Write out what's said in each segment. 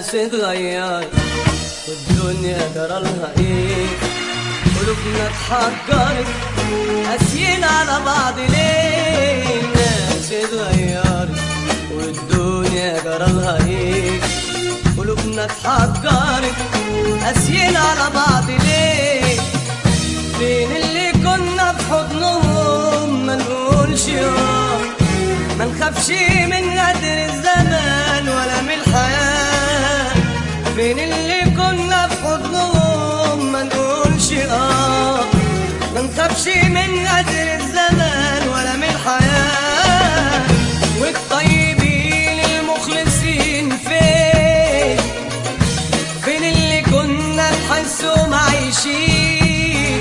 الناس اتغير والدنيا جرى لها ايه قلوبنا اتحجرت قاسيين على بعض ليه الناس اتغيرت والدنيا جرى لها ايه قلوبنا اتحجرت قاسيين على بعض ليه فين اللي كنا في حضنهم ما نقولش اه ما نخافش من غدر الزمان ولا من الحياة فين اللي كنا في حضنهم ما نقولش اه ما نخافش من غدر الزمان ولا من الحياة والطيبين المخلصين فين فين اللي كنا نحسهم عايشين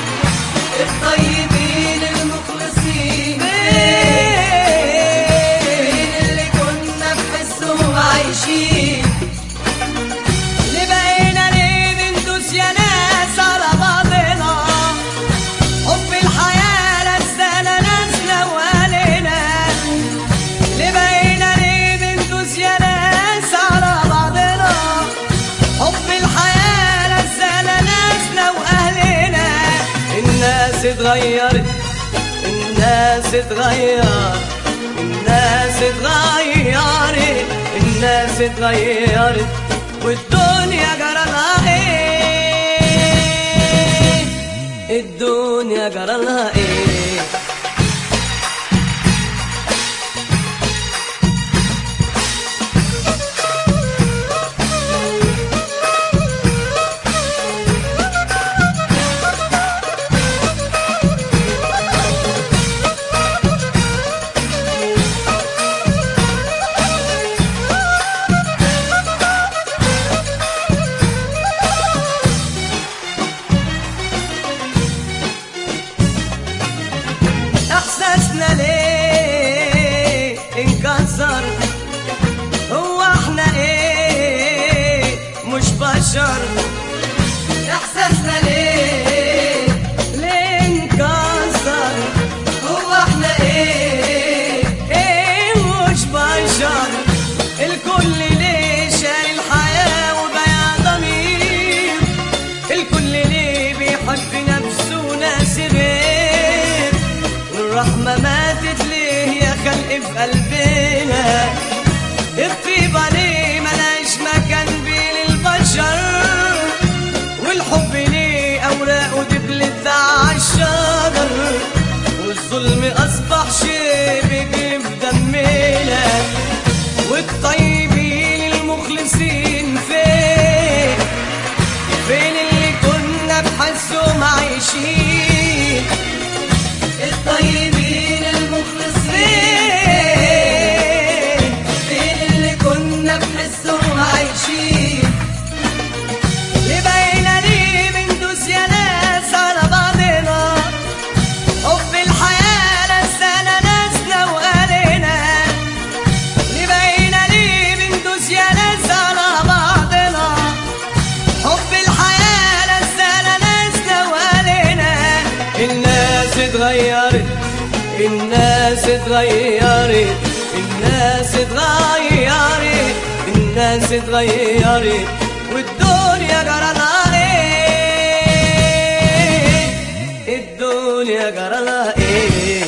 الطيبين المخلصين فين اللي كنا نحسهم عايشين اللي بقينا ليه بندوس يا ناس على بعضنا حب الحياة لسنا ناسنا وقالنا اللي بقينا ليه بندوس يا ناس على بعضنا حب الحياة لسنا ناسنا وأهلنا الناس اتغيرت الناس اتغيرت الناس اتغيرت الناس اتغيرت والدنيا جرى لها ايه الدنيا جرى لها ايه احساسنا ليه انكسر هو احنا ايه مش بشر احساسنا ليه ليه انكسر هو احنا ايه ايه مش بشر الكل ليه شايل الحياة وبيع ضمير الكل ليه بيحب نفسه وناس غير والرحمة ماتت ليه يا خلق في قلبنا الطيبة ليه ملاش مكان بين البشر والحب ليه أوراقه دبلت على الشجر والظلم أصبح شيء بيجري في دمنا والطيبين المخلصين فين فين اللي كنا بحسهم عايشين الطيبين المخلصين فين اللي كنا بحسهم عايشين اللي بقينا ليه بندوس يا ناس على بعضنا حب الحياة لسنا ناسنا وقالنا اللي بقينا ليه بندوس يا ناس على بعضنا حب الحياة لسنا ناسنا وقالنا الناس اتغيرت الناس اتغيرت الناس اتغيرت الناس اتغيرت والدنيا جرى لها ايه الدنيا جرى لها ايه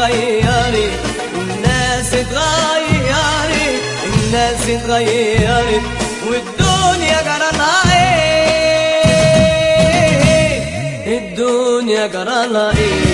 اتغيرت الناس اتغيرت الناس اتغيرت والدنيا جرالها ايه الدنيا جرالها ايه